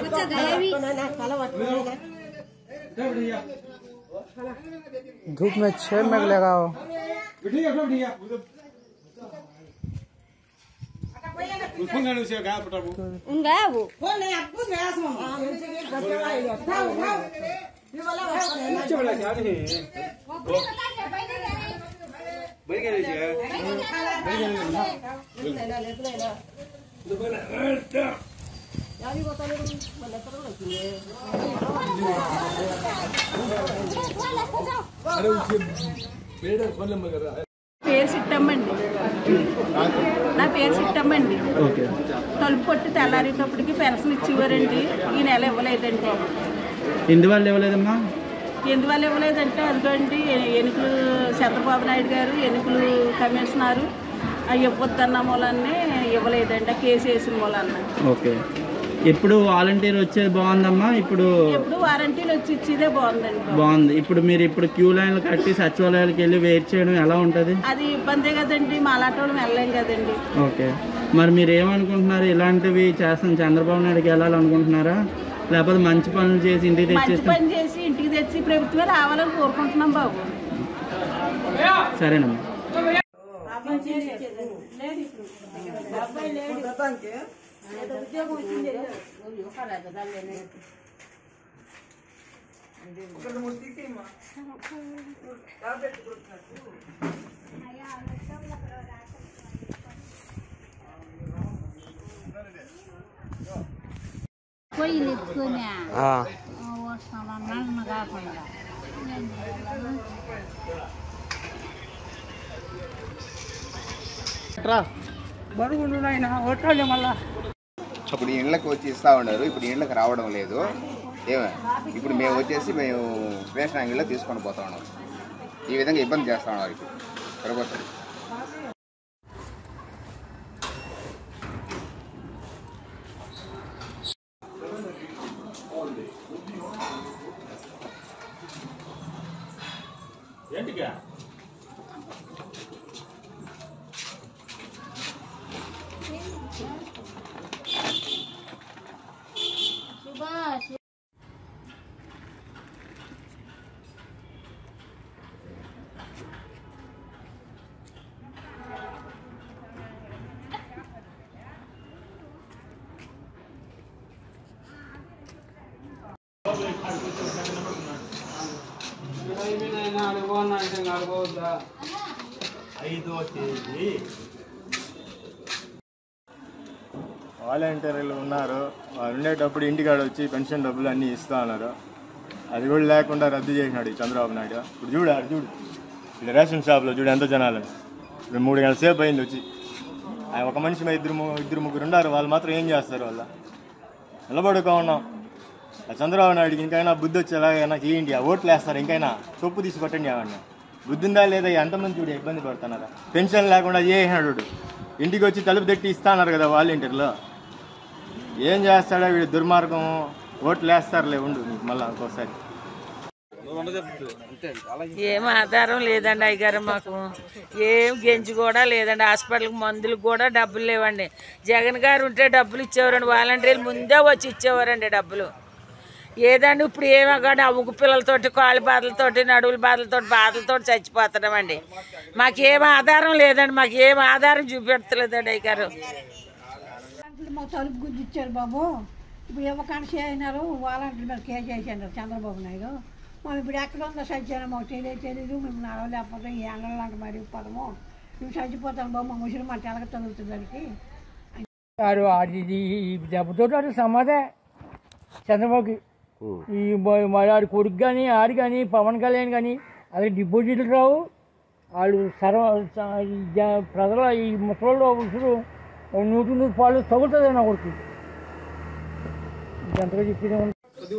धूप में छह मिनट लगाओ Enggak, Bu. పేరు సిట్టమ్మండి నా పేరు సిట్టమ్మండి ఓకే తలుపు కొట్టి తెల్లారేటప్పటికి పెన్షన్ ఇచ్చేవారండి ఈ నెల ఇవ్వలేదండి ఎందువల్ల ఇవ్వలేదమ్మా ఎందువల్ల ఇవ్వలేదంటే అదిగోండి ఎన్నికలు చంద్రబాబు నాయుడు గారు ఎన్నికలు కమిషనరు అవి ఇవ్వద్దన్న మూలాన్ని ఇవ్వలేదండి ఆ కేసు వేసిన మూలాన్ని ఓకే ఇప్పుడు వాలంటీర్ వచ్చేది బాగుందమ్మా ఇప్పుడు ఎప్పుడు వారంటీలు వచ్చి ఇచ్చేదే బాగుందండి బాగుంది ఇప్పుడు మీరు ఇప్పుడు క్యూ లైన్లు కట్టి సచివాలయాలకు వెళ్ళి వెయిట్ చేయడం ఎలా ఉంటుంది అది ఇబ్బందే కదండి మా అలాంటి వాళ్ళం వెళ్ళలేం కదండి ఓకే మరి మీరు ఏమనుకుంటున్నారు ఇలాంటివి చేస్తాం చంద్రబాబు నాయుడుకి వెళ్ళాలనుకుంటున్నారా లేకపోతే మంచి పనులు చేసి ఇంటికి మంచి తెచ్చేస్తాం పని చేసి ఇంటికి తెచ్చి ప్రభుత్వమే రావాలని కోరుకుంటున్నాం బాబు సరేనమ్మా పొయ్యిలు ఎత్తుకొని ఆ, వస్తాను నన్ను కాకుండా నేను వెళ్ళను. అప్పుడు ఇళ్ళకి వచ్చి ఇస్తా ఉన్నారు ఇప్పుడు ఇళ్ళకి రావడం లేదు ఏమే ఇప్పుడు మేము వచ్చేసి మేము రేషన్ అంగిల్లో తీసుకొని పోతా ఉన్నాం ఈ విధంగా ఇబ్బంది చేస్తా ఉన్నారు ఇప్పుడు ప్రభుత్వం సుభాష్ వాలంటీర్లు ఉన్నారు వాళ్ళు ఉండేటప్పుడు ఇంటికాడ వచ్చి పెన్షన్ డబ్బులు అన్నీ ఇస్తా ఉన్నారు అది కూడా లేకుండా రద్దు చేసినాడు ఈ చంద్రబాబు నాయుడు ఇప్పుడు చూడు ఆడు చూడు ఇక్కడ రేషన్ షాప్లో చూడు ఎంత జనాలు ఇప్పుడు మూడు గంటల సేపు అయింది వచ్చి ఆ ఒక మనిషి మీద ఇద్దరు ము- ఇద్దరు ముగ్గురు ఉన్నారు వాళ్ళు మాత్రం ఏం చేస్తారు వాళ్ళ నిలబడుకో ఉన్నాం ఆ చంద్రబాబు నాయుడికి ఇంకైనా బుద్ధి వచ్చేలాగా నాకు ఏంటి ఆ ఓట్లు వేస్తారు ఇంకైనా చొప్పు తీసి కొట్టండి అవన్నీ బుద్ధి ఉందా లేదా ఎంతమంది చూడు ఇబ్బంది పడుతున్నారా పెన్షన్ లేకుండా చేసినాడు వీడు. ఇంటికి వచ్చి తలుపు తట్టి ఇస్తాన్నారు కదా వాలంటీర్లో ఏం చేస్తాడో వీడు దుర్మార్గం ఓట్లు వేస్తారులే ఉండు నీకు మళ్ళీ ఇంకోసారి ఏం ఆధారం లేదండి అయ్యగారు మాకు ఏం గెంజి కూడా లేదండి హాస్పిటల్కి మందులకు కూడా డబ్బులు లేవండి జగన్ గారు ఉంటే డబ్బులు ఇచ్చేవారండి వాలంటీర్లు ముందే వచ్చి ఇచ్చేవారండి డబ్బులు ఏదండి ఇప్పుడు ఏమో కానీ ఆ ఉగ్గు పిల్లలతోటి కాళ్ళ బాధలతోటి నడువుల బాధలతోటి బాధలతోటి చచ్చిపోతున్నామండి మాకేం ఆధారం లేదండి మాకు ఏం ఆధారం చూపెడతలేదండి అయ్యగారు మా తలుపు గురించి ఇచ్చారు బాబు ఇప్పుడు ఇవ్వకుండా చేయనారు వాలంటీర్ మీద కేసు చేశారు చంద్రబాబు నాయుడు మనం ఇప్పుడు ఎక్కడ ఉందో సత్యాన్ని మాకు తెలియదు తెలియదు మేము నడవలేకపోతే ఈ ఎండలాంటి మరి పదము మేము చచ్చిపోతాం బాబు మా ముసలి మాట ఎలాగ తగులుతుంది దానికి ఆడు ఆడి ఈ దెబ్బతో ఆడు సమాధే చంద్రబాబుకి ఈ మ- మరి ఆడి కొడుకు కానీ ఆడి కానీ పవన్ కళ్యాణ్ కానీ అది డిపాజిట్లు రావు వాళ్ళు సర్వ స- ఈ జ- ప్రజల ఈ ముసలోళ్ళు ఉసురు నూటి నూరు పాలు తగులుతుంది నా కొడుకు ఎంతగా చెప్పేది ఉంది.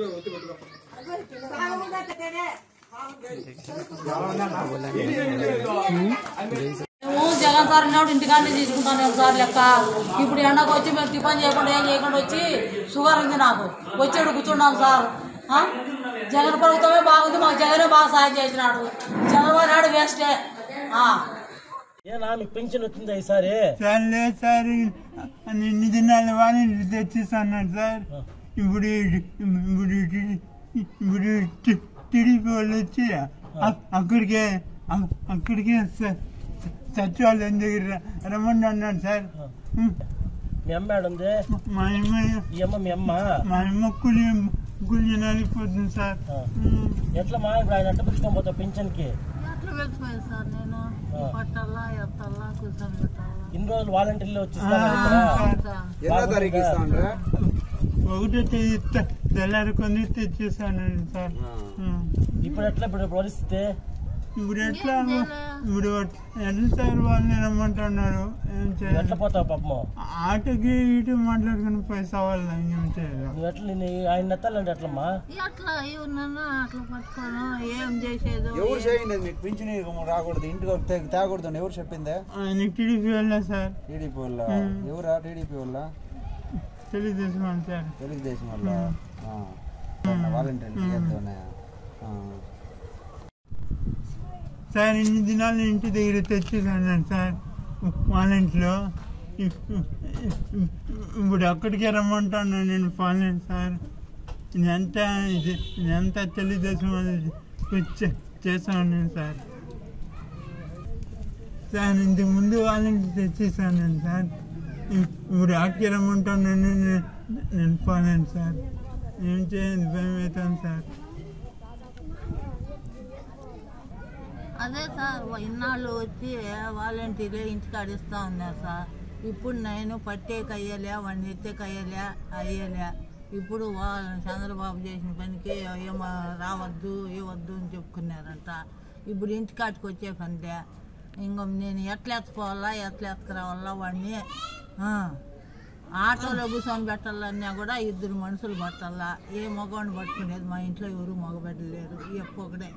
మేము జగన్ సార్ ఉన్నప్పుడు ఇంటికాడనే తీసుకుంటాను సార్ లెక్క ఇప్పుడు ఎండకు వచ్చి మేము టిఫిన్ చేయకుండా ఏం చేయకుండా వచ్చి షుగర్ ఉంది నాకు వచ్చాడు కూర్చున్నాం సార్ ఆ? జగన్ ప్రభుత్వమే బాగుంది మాకు జగనే బాగా సాయం చేసినాడు చంద్రబాబు నాయుడు వేస్టే ఆ. ఏనా మీకు పెన్షన్ వచ్చిందా ఈసారి సార్ లేదు సార్ నిన్ను దినాలు వాణి తెచ్చిస్తున్నాను సార్ ఇప్పుడు ఇప్పుడు ఇప్పుడు టి- టీడీపీ వాళ్ళు వచ్చి అ- అక్కడికే అ- అక్కడికే స- సచివాలయం దగ్గర రమ్మని అన్నాడు సార్ ఉం. మీ అమ్మ ఏడుంది మా అమ్మ ఈ అమ్మ మీ అమ్మ మా అమ్మ కూలి కూలి నలిగిపోతుంది సార్ ఎట్లా మా ఇప్పుడు ఆయన ఎట్లా పుచ్చుకొని పోతావు పింఛన్కి ఎట్లా వెళ్ళిపోయాను సార్ నేను పట్టాలా ఎత్తాలా కూర్చొని పెట్టాలా ఇన్ని రోజులు వాలంటీర్లు వచ్చి ఆ, సార్. ఎన్నో తారీఖు ఇస్తా ఒకటో తేదీ తె- తెల్లారి కొన్ని తెచ్చేసాను సార్ ఉం. ఇప్పుడు ఎట్లా ఇప్పుడు పరిస్థితి ఇప్పుడు ఎట్లా ఇప్పుడు ఎట్లా సార్ వాళ్ళని రమ్మంటున్నారు ఏం చేయాలి ఎట్లా పోతావు పాపము ఆటకి ఇటు మాట్లాడుకుని పైసా వాళ్ళ ఏం చేయాలి నువ్వు ఎట్లా నేను ఆయన ఎత్తాలంటే ఎట్లమ్మా ఎట్లా ఉన్నాను అట్లా పట్టుకోను ఏం చేసేది ఎవరు చేయండి మీకు పింఛన్ రాకూడదు ఇంటికి వస్తే తేకూడదు అని ఎవరు చెప్పిందే ఆయన టీడీపీ వాళ్ళ సార్ టీడీపీ వాళ్ళ ఉం. ఎవరా టీడీపీ వాళ్ళ తెలుగుదేశం వాళ్ళు సార్ తెలుగుదేశం వాళ్ళ వాలంటీర్లు చేద్దామనే సార్ ఇన్ని దినాలు ఇంటి దగ్గర తెచ్చేసాను సార్ వాలెంట్లో ఇప్పుడు అక్కడికే రమ్మంటాను నేను పాలెంట్ సార్ ఇదంతా ఇది ఇదంతా తెలుగుదేశం వాళ్ళు చే- చేశాను నేను సార్ సార్ ఇంతకు ముందు వాలెంట్ తెచ్చేసాను నేను సార్ ఇప్పుడు అక్కడికే రమ్మంటాను నేను నేను- నేను పాలెంట్ సార్ ఏం చేయండి భయం అవుతాను సార్ అదే సార్ ఇన్నాళ్ళు వచ్చి వాలంటీర్లే ఇంటికాడ ఇస్తా ఉన్నారు సార్ ఇప్పుడు నేను పట్టేకి అయ్యలే వాడిని ఎత్తేకి అయ్యలే అయ్యలే ఇప్పుడు వా- చంద్రబాబు చేసిన పనికి ఏమో రావద్దు ఇవ్వద్దు అని చెప్పుకున్నారంట ఇప్పుడు ఇంటికాటికి వచ్చే పనిలే ఇంకో నేను ఎట్లా ఎత్తుకోవాలా ఎట్లా ఎత్తుకురావాలా వాడిని ఆ, ఆటోలో కూర్చొని పెట్టాలన్నా కూడా ఇద్దరు మనుషులు పట్టాలా ఏ మగవాడిని పట్టుకునేది మా ఇంట్లో ఎవరు మగబెట్టలేరు ఈ ఒక్కొక్కడే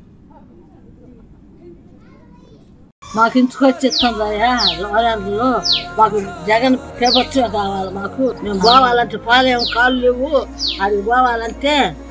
మాకు ఇంటికి వచ్చి ఇస్తుందయ్యా లాయర్లు మాకు జగన్ ప్రభుత్వం కావాలి మాకు మేము పోవాలంటే పాలేం కాళ్ళు లేవు అది పోవాలంటే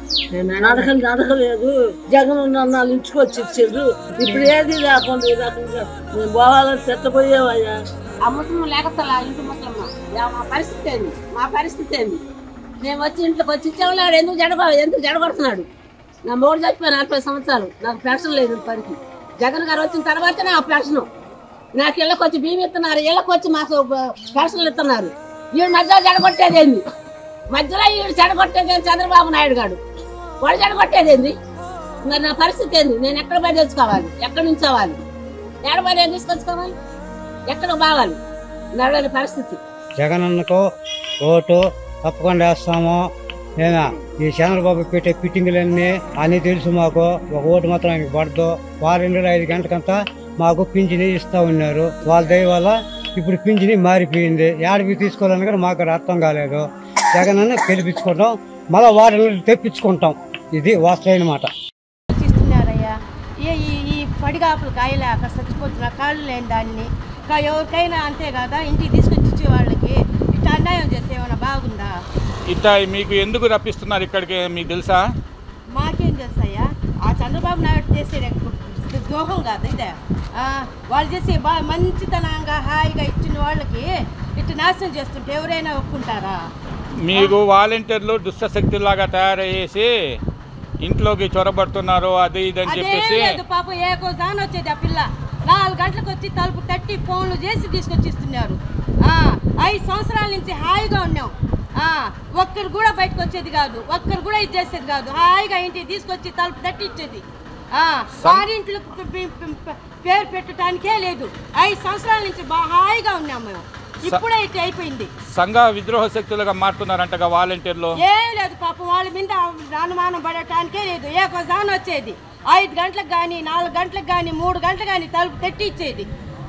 నడకలు నడకలేదు జగన్ ఉన్న నాలుగు ఇంటికి వచ్చి ఇచ్చిండ్రు ఇప్పుడు ఏది లేకుండా ఈ రకంగా మేము పోవాలంటే పెట్టబోయేవయ్యా ఆ ముసలి లేకతలా ఇంటి ముసలమ్మ యా, మా పరిస్థితి ఏంది మా పరిస్థితి ఏంది మేము వచ్చి ఇంట్లోకి వచ్చి ఇచ్చేవాళ్ళు ఎందుకు జడబ ఎందుకు జడగొడుతున్నాడు నా మూడు చచ్చిపోయి నలభై సంవత్సరాలు నాకు పెన్షన్ లేదు పనికి జగన్ గారు వచ్చిన తర్వాతనే నా పెన్షన్ నాకు ఇళ్ళకి వచ్చి బియ్యం ఇస్తున్నారు ఇళ్ళకి వచ్చి మాకు పెన్షన్లు ఇస్తున్నారు వీడు మధ్యలో జడగొట్టేది ఏంది మధ్యలో వీడు జడగొట్టేది ఏంది చంద్రబాబు నాయుడు గారు వాడు జడగొట్టేది ఏంది మరి నా పరిస్థితి ఏంది నేను ఎక్కడ పోయి తెచ్చుకోవాలి ఎక్కడి నుంచి అవ్వాలి ఎక్కడ పోయి నేను తీసుకొచ్చుకోవాలి ఎక్కడ బావాలి నడవని పరిస్థితి జగనన్నకు ఓటు తప్పకుండా వేస్తాము నేనా ఈ చంద్రబాబు పెట్టే ఫిట్టింగ్లన్నీ అన్నీ తెలుసు మాకు ఒక ఓటు మాత్రం ఆయనకు పడదు వారం ఐదు గంటలకంతా మాకు పింఛని ఇస్తా ఉన్నారు వాళ్ళ దయ వల్ల ఇప్పుడు పింఛని మారిపోయింది ఏడవి తీసుకోవాలని కూడా మాకు అర్థం కాలేదు జగనన్న గెలిపించుకుంటాం మళ్ళీ వారం తెప్పించుకుంటాం ఇది వాస్తవమైన మాట ఇస్తున్నారయ్యా ఈ ఈ- ఈ పడిగాపులు కాయలేక చచ్చిపోతున్న కాళ్ళు లేని దాన్ని ఇంకా ఎవరికైనా అంతే కదా ఇంటికి తీసుకొచ్చి ఇచ్చే వాళ్ళకి ఇట్లా అన్యాయం చేస్తే ఏమైనా బాగుందా ఇట్లా మీకు ఎందుకు రప్పిస్తున్నారు ఇక్కడికి మీకు తెలుసా మాకేం చేస్తాయా ఆ చంద్రబాబు నాయుడు చేసే ద్రోహం కాదు ఇదే ఆ, వాళ్ళు చేసే బా మంచితనంగా హాయిగా ఇచ్చిన వాళ్ళకి ఇట్లా నాశనం చేస్తుంటే ఎవరైనా ఒప్పుకుంటారా మీకు వాలంటీర్లు దుష్టశక్తులాగా తయారయ్యేసి ఇంట్లోకి చొరబడుతున్నారు అది ఇది అని అదేం చెప్పేసి లేదు పాపం ఏ కోసాన వచ్చేది ఆ పిల్ల నాలుగు గంటలకు వచ్చి తలుపు తట్టి ఫోన్లు చేసి తీసుకొచ్చి ఇస్తున్నారు ఆ, ఐదు సంవత్సరాల నుంచి హాయిగా ఉన్నాం ఆ, ఒక్కరు కూడా బయటకు వచ్చేది కాదు ఒక్కరు కూడా ఇది చేసేది కాదు హాయిగా ఇంటికి తీసుకొచ్చి తలుపు తట్టి ఇచ్చేది ఆ, వారింట్లకు పి- పి- పి- పి- పేరు పెట్టడానికే లేదు ఐదు సంవత్సరాల నుంచి బాగా హాయిగా ఉన్నాం మేము ఇప్పుడే ఇట్లా అయిపోయింది సంఘ విద్రోహ శక్తులుగా మారుతున్నారంటగా వాలంటీర్లు ఏం లేదు పాపం వాళ్ళ మీద అనుమానం పడటానికే లేదు ఏ కొజాన్ వచ్చేది ఐదు గంటలకు కానీ నాలుగు గంటలకు కానీ మూడు గంటలకు కానీ తలుపు తట్టి ఇచ్చేది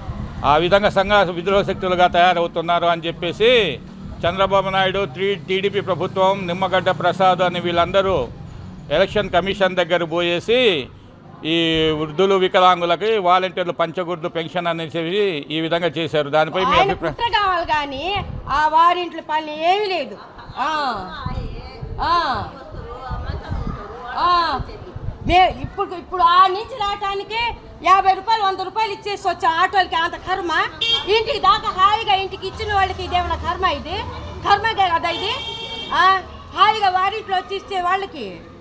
ఆ విధంగా సంఘ విద్రోహ శక్తులుగా తయారవుతున్నారు అని చెప్పేసి చంద్రబాబు నాయుడు త్రీ టీడీపీ ప్రభుత్వం నిమ్మగడ్డ ప్రసాద్ అని వీళ్ళందరూ ఎలక్షన్ కమిషన్ దగ్గర పోయేసి ఈ వృద్ధులు వికలాంగులకి వాలంటీర్లు పంచగుర్దు పెన్షన్ అనేసి ఈ విధంగా చేశారు దానిపై మీ ఆయన అభిప్రాయం కుట్ర కావాలి కానీ ఆ వారింట్లో పని ఏమీ లేదు ఆ, ఆ, ఆ. మే ఇప్పుడు ఇప్పుడు ఆ నుంచి రావటానికి యాభై రూపాయలు వంద రూపాయలు ఇచ్చేసి వచ్చే ఆటోలకి అంత కర్మ ఇంటికి దాకా హాయిగా ఇంటికి ఇచ్చిన వాళ్ళకి ఇదేమన్నా కర్మ ఇది కర్మ కదా ఇది ఆ, హాయిగా వారింట్లో వచ్చి ఇస్తే వాళ్ళకి